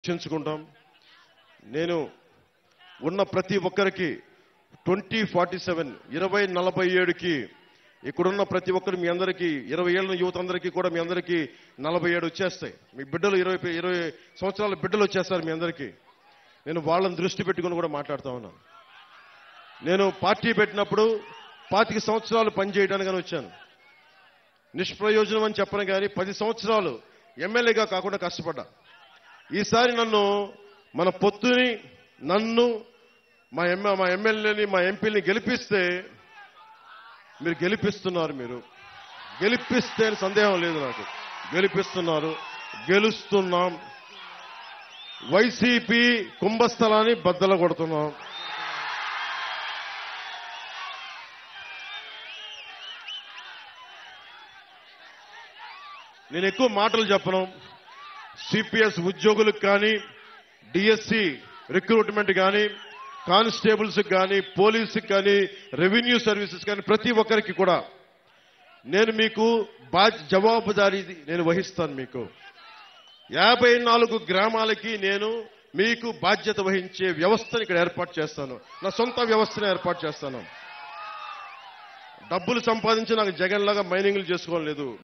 చర్చించుకుంటాం నేను ఉన్న ప్రతి ఒక్కరికి ట్వంటీ ఫార్టీ సెవెన్ ఇరవై నలభై ఏడుకి ఇక్కడున్న ప్రతి ఒక్కరు మీ అందరికీ ఇరవై ఏళ్ళ యువత అందరికీ కూడా మీ అందరికీ నలభై ఏడు వచ్చేస్తాయి మీ బిడ్డలు ఇరవై ఇరవై సంవత్సరాల బిడ్డలు వచ్చేస్తారు మీ అందరికీ నేను వాళ్ళని దృష్టి పెట్టుకుని కూడా మాట్లాడుతా ఉన్నాను నేను పార్టీ పెట్టినప్పుడు పాతిక సంవత్సరాలు పనిచేయడానికని వచ్చాను నిష్ప్రయోజనం అని చెప్పను కానీ పది సంవత్సరాలు ఎమ్మెల్యేగా కాకుండా కష్టపడ్డా ఈసారి నన్ను మన పొత్తుని నన్ను మా ఎమ్మె మా ఎమ్మెల్యేని మా ఎంపీని గెలిపిస్తే మీరు గెలిపిస్తున్నారు మీరు గెలిపిస్తే అని సందేహం లేదు నాకు గెలిపిస్తున్నారు గెలుస్తున్నాం వైసీపీ కుంభస్థలాన్ని బద్దల కొడుతున్నాం నేను ఎక్కువ మాటలు చెప్పను సిపిఎస్ ఉద్యోగులకు కానీ డిఎస్సి రిక్రూట్మెంట్ కానీ కానిస్టేబుల్స్ కానీ పోలీసుకి కానీ రెవెన్యూ సర్వీసెస్ కానీ ప్రతి ఒక్కరికి కూడా నేను మీకు బాధ్య జవాబుదారీ నేను వహిస్తాను మీకు యాభై నాలుగు గ్రామాలకి నేను మీకు బాధ్యత వహించే వ్యవస్థను ఇక్కడ ఏర్పాటు చేస్తాను నా సొంత వ్యవస్థను ఏర్పాటు చేస్తాను డబ్బులు సంపాదించి నాకు జగన్ లాగా మైనింగ్లు చేసుకోవడం లేదు